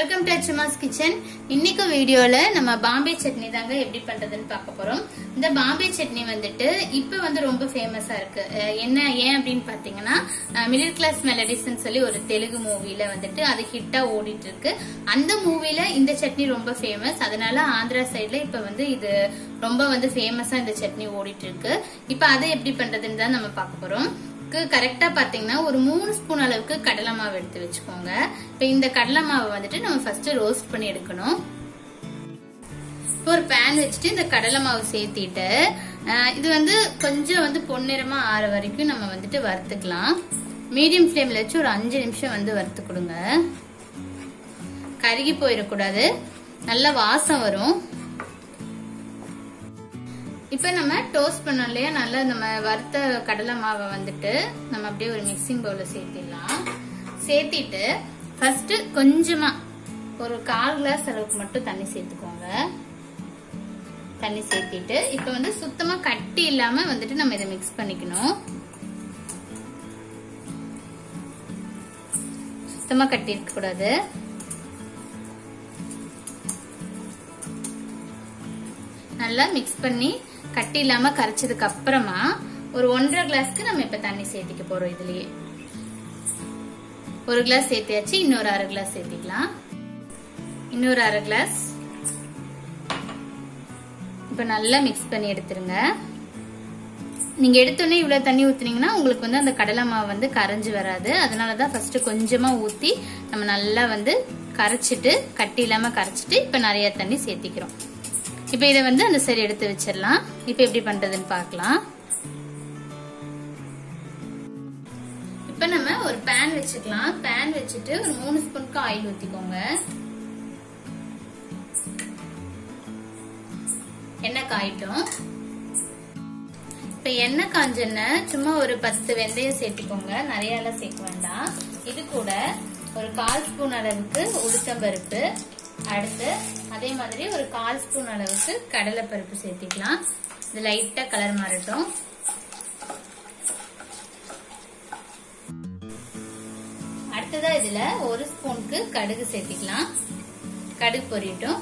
welcome to Achuma's kitchen இன்னைக்கு வீடியோல நம்ம பாம்பே சட்னி தாங்க எப்படி பண்றதுன்னு பார்க்க போறோம் இந்த பாம்பே சட்னி வந்துட்டு இப்ப வந்து ரொம்ப ஃபேமஸா இருக்கு அஹ் என்ன ஏன் அப்படின்னு பாத்தீங்கன்னா மிடில் கிளாஸ் மெலடிஸ்ன்னு சொல்லி ஒரு தெலுங்கு மூவில வந்துட்டு அது ஹிட்டா ஓடிட்டு இருக்கு அந்த மூவில இந்த சட்னி ரொம்ப ஃபேமஸ் அதனால ஆந்திரா சைடுல இப்ப வந்து இது ரொம்ப வந்து ஃபேமஸா இந்த சட்னி ஓடிட்டு இருக்கு இப்ப அதை எப்படி பண்றதுன்னு தான் நம்ம பார்க்க போறோம் கரெக்டா பாத்தீங்கன்னா ஒரு மூணு ஸ்பூன் அளவுக்கு கடலை மாவு எடுத்து வச்சுக்கோங்க இப்ப இந்த கடலை மாவை வந்துட்டு நம்ம ஃபர்ஸ்ட் ரோஸ்ட் பண்ணி எடுக்கணும் இப்போ ஒரு பேன் வச்சுட்டு இந்த கடலை மாவு சேர்த்திட்டு அஹ், இது வந்து கொஞ்சம் வந்து பொன்னிறமா ஆற வரைக்கும் நம்ம வந்துட்டு வறுத்துக்கலாம் மீடியம் ஃப்ளேம்ல வச்சு ஒரு அஞ்சு நிமிஷம் வந்து வறுத்து கொடுங்க கருகி போயிடக்கூடாது நல்ல வாசம் வரும் இப்ப நம்ம டோஸ்ட் பண்ணோம் இல்லையா நல்லா நம்ம வறுத்த கடலை மாவை வந்துட்டு நம்ம அப்படியே ஒரு மிக்சிங் பவுல்ல சேர்த்திடலாம் சேர்த்திட்டு ஃபர்ஸ்ட் கொஞ்சமா ஒரு கால் கிளாஸ் அளவுக்கு மட்டும் தண்ணி சேர்த்துக்கோங்க தண்ணி சேர்த்திட்டு இப்ப வந்து சுத்தமா கட்டி இல்லாம வந்துட்டு நம்ம இதை மிக்ஸ் பண்ணிக்கணும் சுத்தமா கட்டி இருக்க கூடாது நல்லா மிக்ஸ் பண்ணி கட்டி இல்லாம கரைச்சதுக்கு அப்புறமா ஒரு ஒன்றரை கிளாஸ்க்கு நம்ம இப்ப தண்ணி சேர்த்திக்க போறோம் இதுலயே ஒரு கிளாஸ் சேர்த்தியாச்சு இன்னொரு அரை கிளாஸ் சேர்த்திக்கலாம் இன்னொரு அரை கிளாஸ் இப்ப நல்லா மிக்ஸ் பண்ணி எடுத்துருங்க நீங்க எடுத்தோடனே இவ்வளவு தண்ணி ஊத்துனீங்கன்னா உங்களுக்கு வந்து அந்த கடலை மாவு வந்து கரைஞ்சு வராது அதனாலதான் ஃபர்ஸ்ட் கொஞ்சமா ஊத்தி நம்ம நல்லா வந்து கரைச்சிட்டு கட்டி இல்லாம கரைச்சிட்டு இப்ப நிறைய தண்ணி சேர்த்திக்கிறோம் இப்ப இதை வந்து அந்த சரி எடுத்து வச்சிடலாம் இப்ப எப்படி பண்றதுன்னு பார்க்கலாம் இப்ப நம்ம ஒரு பேன் வச்சுக்கலாம் பேன் வச்சுட்டு ஒரு மூணு ஸ்பூனுக்கு ஆயில் ஊத்திக்கோங்க எண்ணெய் காயிட்டும் இப்ப எண்ணெய் காஞ்செண்ண சும்மா ஒரு பத்து வெந்தயம் சேர்த்துக்கோங்க நிறைய எல்லாம் சேர்க்க வேண்டாம் இது கூட ஒரு கால் ஸ்பூன் அளவுக்கு உளுத்தம்பருப்பு அடுத்து அதே மாதிரி ஒரு கால் ஸ்பூன் அளவுக்கு கடலை பருப்பு சேர்த்திக்கலாம் இது லைட்டா கலர் மாறட்டும் அடுத்ததா இதுல ஒரு ஸ்பூனுக்கு கடுகு சேர்த்திக்கலாம் கடுகு பொரியட்டும்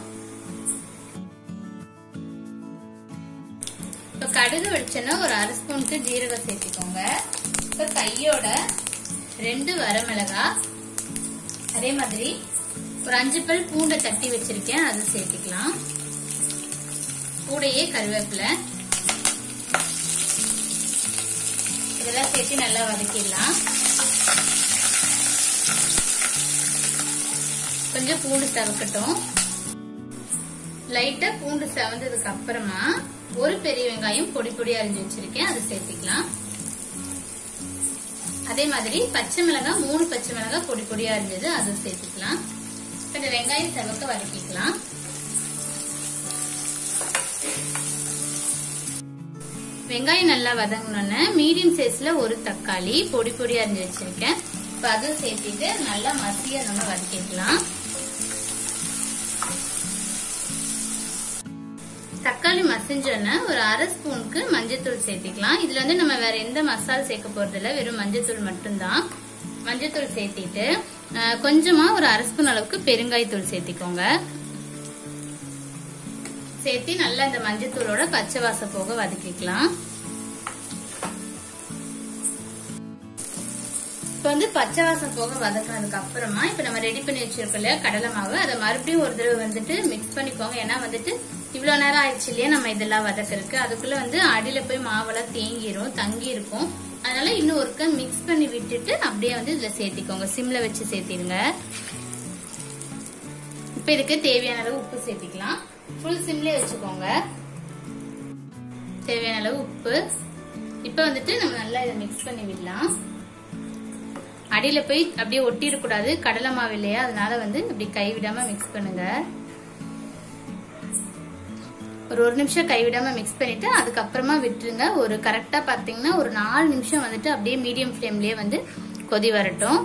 இப்ப கடுகு வெடிச்சோன்னா ஒரு அரை ஸ்பூனுக்கு ஜீரகம் சேர்த்திக்கோங்க இப்ப கையோட ரெண்டு வரமிளகா அதே மாதிரி ஒரு அஞ்சு பல் பூண்டை தட்டி வச்சிருக்கேன் அது சேர்த்துக்கலாம் கூடையே கருவேப்பிலை இதெல்லாம் சேர்த்து நல்லா வதக்கிடலாம் கொஞ்சம் பூண்டு சவக்கட்டும் லைட்டா பூண்டு செவந்ததுக்கு அப்புறமா ஒரு பெரிய வெங்காயம் பொடி பொடியா அரிஞ்சு வச்சிருக்கேன் அதை சேர்த்துக்கலாம் அதே மாதிரி பச்சை மிளகாய் மூணு பச்சை மிளகாய் பொடி பொடியா இருந்தது அதை சேர்த்துக்கலாம் இப்ப இந்த வெங்காயம் செவக்க வதக்கிக்கலாம் வெங்காயம் நல்லா வதங்கினோன்னு மீடியம் சைஸ்ல ஒரு தக்காளி பொடி பொடியா அரிஞ்சு வச்சிருக்கேன் இப்ப அதுவும் சேர்த்திட்டு நல்லா மசிய நம்ம வதக்கிக்கலாம் தக்காளி மசிஞ்சோன்னா ஒரு அரை ஸ்பூனுக்கு மஞ்சத்தூள் சேர்த்திக்கலாம் இதுல வந்து நம்ம வேற எந்த மசால் சேர்க்க போறது இல்ல வெறும் மஞ்சத்தூள் மட்டும்தான் மஞ்சத்தூள் சேர்த்திட்டு அஹ், கொஞ்சமா ஒரு அரை ஸ்பூன் அளவுக்கு பெருங்காயத்தூள் சேர்த்திக்கோங்க சேர்த்து நல்லா இந்த மஞ்சத்தூளோட பச்சை வாசம் போக வதக்கிக்கலாம் இப்ப வந்து பச்சை வாசம் போக வதக்கினதுக்கு அப்புறமா இப்ப நம்ம ரெடி பண்ணி வச்சிருக்கோம் இல்லையா கடலை மாவு அதை மறுபடியும் ஒரு தடவை வந்துட்டு மிக்ஸ் பண்ணிக்கோங்க ஏன்னா வந்துட்டு இவ்வளவு நேரம் ஆயிடுச்சு இல்லையா நம்ம இதெல்லாம் வதக்கறதுக்கு அதுக்குள்ள வந்து அடியில போய் மாவெல்லாம் தேங்கிரும் தங்கி இருக்கும் அதனால இன்னும் ஒருக்க மிக்ஸ் பண்ணி விட்டுட்டு அப்படியே வந்து இதுல சேர்த்திக்கோங்க சிம்ல வச்சு சேர்த்திடுங்க இப்ப இதுக்கு தேவையான அளவு உப்பு சேர்த்திக்கலாம் ஃபுல் சிம்லயே வச்சுக்கோங்க தேவையான அளவு உப்பு இப்ப வந்துட்டு நம்ம நல்லா இதை மிக்ஸ் பண்ணி விடலாம் அடியில போய் அப்படியே ஒட்டிடக்கூடாது கடலை மாவு இல்லையா அதனால வந்து இப்படி கைவிடாம மிக்ஸ் பண்ணுங்க ஒரு ஒரு நிமிஷம் கைவிடாம மிக்ஸ் பண்ணிட்டு அதுக்கப்புறமா விட்டுருங்க ஒரு கரெக்டா பாத்தீங்கன்னா ஒரு நாலு நிமிஷம் வந்துட்டு அப்படியே மீடியம் ஃப்ளேம்லயே வந்து கொதி வரட்டும்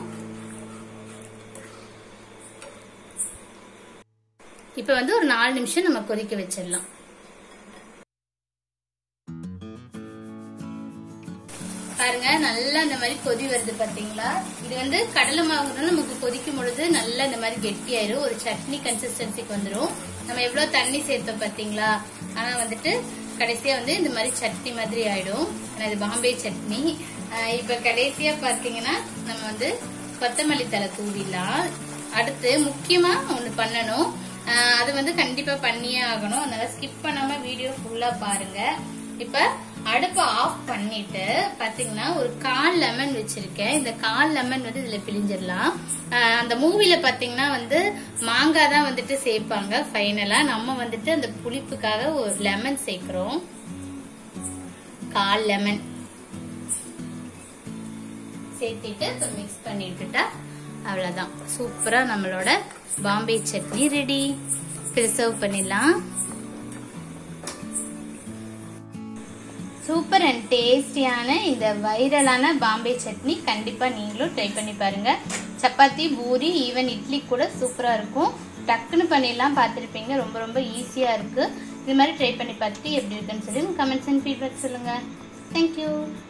இப்ப வந்து ஒரு நாலு நிமிஷம் நம்ம கொதிக்க வச்சிடலாம் பாருங்க நல்லா இந்த மாதிரி கொதி வருது பாத்தீங்களா இது வந்து கடலை மாவுனால நமக்கு கொதிக்கும் பொழுது நல்லா இந்த மாதிரி கெட்டியாயிரும் ஒரு சட்னி கன்சிஸ்டன்சிக்கு வந்துரும் நம்ம எவ்வளவு தண்ணி சேர்த்தோம் பாத்தீங்களா ஆனா வந்துட்டு கடைசியா வந்து இந்த மாதிரி சட்னி மாதிரி ஆயிடும் ஆனா இது பாம்பே சட்னி ஆஹ் இப்ப கடைசியா பாத்தீங்கன்னா நம்ம வந்து கொத்தமல்லி தலை தூவிடலாம் அடுத்து முக்கியமா ஒண்ணு பண்ணணும் ஆஹ் அது வந்து கண்டிப்பா பண்ணியே ஆகணும் அதனால ஸ்கிப் பண்ணாம வீடியோ ஃபுல்லா பாருங்க இப்ப அடுப்பை ஆஃப் பண்ணிட்டு பாத்தீங்கன்னா ஒரு கால் லெமன் வச்சிருக்கேன் இந்த கால் லெமன் வந்து இதுல பிழிஞ்சிடலாம் ஆஹ் அந்த மூவில பாத்தீங்கன்னா வந்து மாங்காய் தான் வந்துட்டு சேர்ப்பாங்க ஃபைனலா நம்ம வந்துட்டு அந்த புளிப்புக்காக ஒரு லெமன் சேர்க்கிறோம் கால் லெமன் சேர்த்திட்டு மிக்ஸ் பண்ணி விட்டுட்டா அவ்வளவுதான் சூப்பரா நம்மளோட பாம்பே சட்னி ரெடி சர்வ் பண்ணிடலாம் சூப்பர் அண்ட் டேஸ்டியான இந்த வைரலான பாம்பே சட்னி கண்டிப்பா நீங்களும் ட்ரை பண்ணி பாருங்க சப்பாத்தி பூரி ஈவன் இட்லி கூட சூப்பரா இருக்கும் டக்குன்னு பண்ணிடலாம் பார்த்துருப்பீங்க ரொம்ப ரொம்ப ஈஸியா இருக்கு இது மாதிரி ட்ரை பண்ணி பார்த்துட்டு எப்படி இருக்குன்னு சொல்லி கமெண்ட்ஸ் அண்ட் ஃபீட்பேக் சொல்லுங்க தேங்க்யூ